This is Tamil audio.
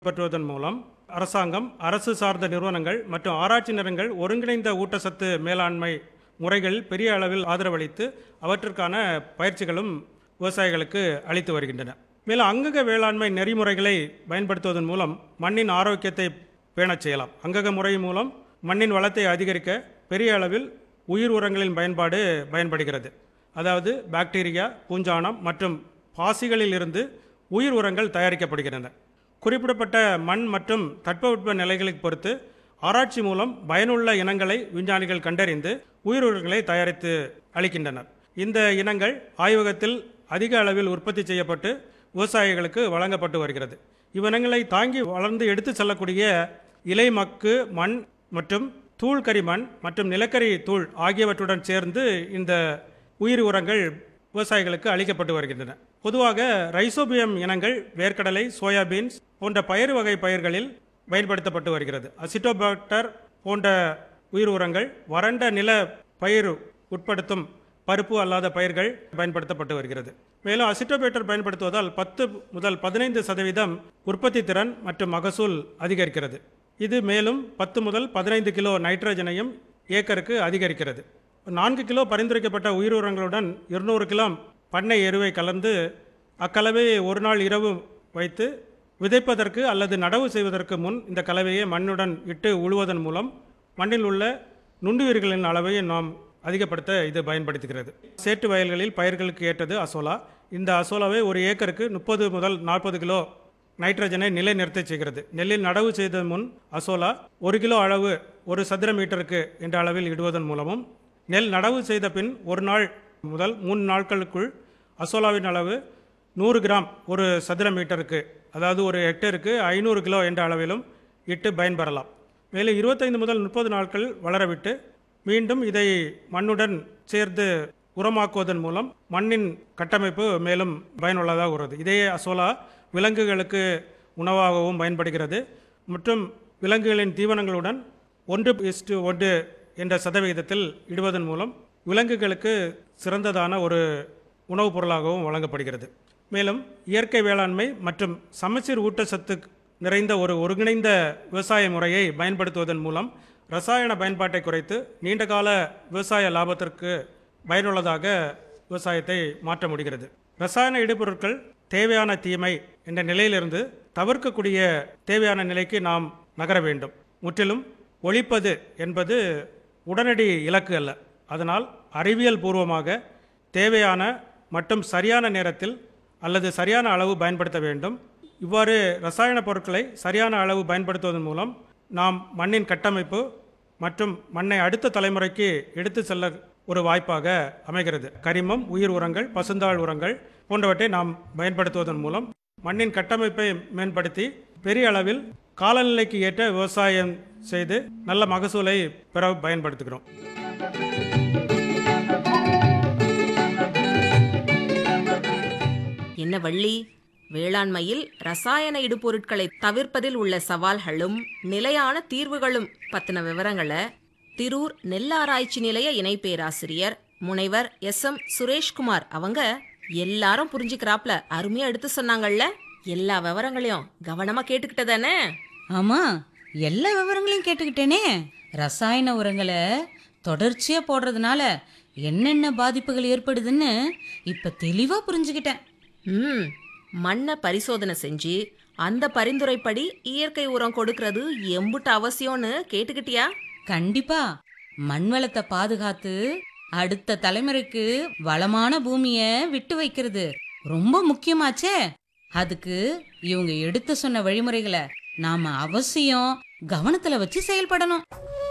பின்பற்றுவதன் மூலம் அரசாங்கம் அரசு சார்ந்த நிறுவனங்கள் மற்றும் ஆராய்ச்சி நிறுவனங்கள் ஒருங்கிணைந்த ஊட்டச்சத்து மேலாண்மை முறைகளில் பெரிய அளவில் ஆதரவளித்து அவற்றிற்கான பயிற்சிகளும் விவசாயிகளுக்கு அளித்து வருகின்றன மேலும் அங்கக வேளாண்மை நெறிமுறைகளை பயன்படுத்துவதன் மூலம் மண்ணின் ஆரோக்கியத்தை பேணச் செய்யலாம் அங்கக முறை மூலம் மண்ணின் வளத்தை அதிகரிக்க பெரிய அளவில் உயிர் உரங்களின் பயன்பாடு பயன்படுகிறது அதாவது பாக்டீரியா பூஞ்சானம் மற்றும் பாசிகளில் இருந்து உயிர் உரங்கள் தயாரிக்கப்படுகின்றன குறிப்பிடப்பட்ட மண் மற்றும் தட்பவெட்ப நிலைகளை பொறுத்து ஆராய்ச்சி மூலம் பயனுள்ள இனங்களை விஞ்ஞானிகள் கண்டறிந்து உயிர் உரங்களை தயாரித்து அளிக்கின்றனர் இந்த இனங்கள் ஆய்வகத்தில் அதிக அளவில் உற்பத்தி செய்யப்பட்டு விவசாயிகளுக்கு வழங்கப்பட்டு வருகிறது இவ்வினங்களை தாங்கி வளர்ந்து எடுத்து செல்லக்கூடிய இலை மக்கு மண் மற்றும் தூள் கரிமண் மற்றும் நிலக்கரி தூள் ஆகியவற்றுடன் சேர்ந்து இந்த உயிர் உரங்கள் விவசாயிகளுக்கு அளிக்கப்பட்டு வருகின்றன பொதுவாக ரைசோபியம் இனங்கள் வேர்க்கடலை சோயாபீன்ஸ் போன்ற பயிர் வகை பயிர்களில் பயன்படுத்தப்பட்டு வருகிறது அசிட்டோபாக்டர் போன்ற உயிர் உரங்கள் வறண்ட நில பயிர் உட்படுத்தும் பருப்பு அல்லாத பயிர்கள் பயன்படுத்தப்பட்டு வருகிறது மேலும் அசிட்டோபேட்டர் பயன்படுத்துவதால் பத்து முதல் பதினைந்து சதவீதம் உற்பத்தி திறன் மற்றும் மகசூல் அதிகரிக்கிறது இது மேலும் பத்து முதல் பதினைந்து கிலோ நைட்ரஜனையும் ஏக்கருக்கு அதிகரிக்கிறது நான்கு கிலோ பரிந்துரைக்கப்பட்ட உயிர் உரங்களுடன் இருநூறு கிலோ பண்ணை எருவை கலந்து அக்கலவையை ஒரு நாள் இரவு வைத்து விதைப்பதற்கு அல்லது நடவு செய்வதற்கு முன் இந்த கலவையை மண்ணுடன் இட்டு உழுவதன் மூலம் மண்ணில் உள்ள நுண்ணுயிர்களின் அளவை நாம் அதிகப்படுத்த இது பயன்படுத்துகிறது சேட்டு வயல்களில் பயிர்களுக்கு ஏற்றது அசோலா இந்த அசோலாவை ஒரு ஏக்கருக்கு முப்பது முதல் நாற்பது கிலோ நைட்ரஜனை நிலைநிறுத்த செய்கிறது நெல்லில் நடவு செய்த முன் அசோலா ஒரு கிலோ அளவு ஒரு சதுர மீட்டருக்கு என்ற அளவில் இடுவதன் மூலமும் நெல் நடவு செய்த பின் ஒரு நாள் முதல் மூணு நாட்களுக்குள் அசோலாவின் அளவு நூறு கிராம் ஒரு சதுர மீட்டருக்கு அதாவது ஒரு ஹெக்டேருக்கு ஐநூறு கிலோ என்ற அளவிலும் இட்டு பயன்பெறலாம் மேலும் இருபத்தைந்து முதல் முப்பது நாட்கள் வளரவிட்டு மீண்டும் இதை மண்ணுடன் சேர்த்து உரமாக்குவதன் மூலம் மண்ணின் கட்டமைப்பு மேலும் பயனுள்ளதாக உள்ளது இதே அசோலா விலங்குகளுக்கு உணவாகவும் பயன்படுகிறது மற்றும் விலங்குகளின் தீவனங்களுடன் ஒன்று இஸ்டு ஒன்று என்ற சதவிகிதத்தில் இடுவதன் மூலம் விலங்குகளுக்கு சிறந்ததான ஒரு உணவுப் பொருளாகவும் வழங்கப்படுகிறது மேலும் இயற்கை வேளாண்மை மற்றும் சமச்சீர் ஊட்டச்சத்து நிறைந்த ஒரு ஒருங்கிணைந்த விவசாய முறையை பயன்படுத்துவதன் மூலம் ரசாயன பயன்பாட்டை குறைத்து நீண்டகால விவசாய லாபத்திற்கு பயனுள்ளதாக விவசாயத்தை மாற்ற முடிகிறது ரசாயன இடுபொருட்கள் தேவையான தீமை என்ற நிலையிலிருந்து தவிர்க்கக்கூடிய தேவையான நிலைக்கு நாம் நகர வேண்டும் முற்றிலும் ஒழிப்பது என்பது உடனடி இலக்கு அல்ல அதனால் அறிவியல் பூர்வமாக தேவையான மற்றும் சரியான நேரத்தில் அல்லது சரியான அளவு பயன்படுத்த வேண்டும் இவ்வாறு ரசாயன பொருட்களை சரியான அளவு பயன்படுத்துவதன் மூலம் நாம் மண்ணின் கட்டமைப்பு மற்றும் மண்ணை அடுத்த தலைமுறைக்கு எடுத்து செல்ல ஒரு வாய்ப்பாக அமைகிறது கரிமம் உயிர் உரங்கள் பசுந்தாள் உரங்கள் போன்றவற்றை நாம் பயன்படுத்துவதன் மூலம் மண்ணின் கட்டமைப்பை மேம்படுத்தி பெரிய அளவில் காலநிலைக்கு ஏற்ற விவசாயம் செய்து நல்ல மகசூலை பெற பயன்படுத்துகிறோம் என்ன வள்ளி வேளாண்மையில் ரசாயன இடுபொருட்களை தவிர்ப்பதில் உள்ள சவால்களும் நிலையான தீர்வுகளும் பத்தின விவரங்களை திரூர் நெல்லாராய்ச்சி நிலைய இணை பேராசிரியர் முனைவர் எஸ் எம் சுரேஷ்குமார் அவங்க எல்லாரும் புரிஞ்சுக்கிறாப்ல அருமையா எடுத்து சொன்னாங்கல்ல எல்லா விவரங்களையும் கவனமா கேட்டுக்கிட்டதானே ஆமா எல்லா விவரங்களையும் கேட்டுக்கிட்டேனே ரசாயன உரங்களை தொடர்ச்சியா போடுறதுனால என்னென்ன பாதிப்புகள் ஏற்படுதுன்னு இப்ப தெளிவா புரிஞ்சுக்கிட்டேன் ம் மண்ணை பரிசோதனை செஞ்சு அந்த பரிந்துரைப்படி இயற்கை உரம் கொடுக்கறது எம்புட்டு அவசியம்னு கேட்டுக்கிட்டியா கண்டிப்பா மண் வளத்தை பாதுகாத்து அடுத்த தலைமுறைக்கு வளமான பூமிய விட்டு வைக்கிறது ரொம்ப முக்கியமாச்சே அதுக்கு இவங்க எடுத்து சொன்ன வழிமுறைகளை நாம அவசியம் கவனத்துல வச்சு செயல்படணும்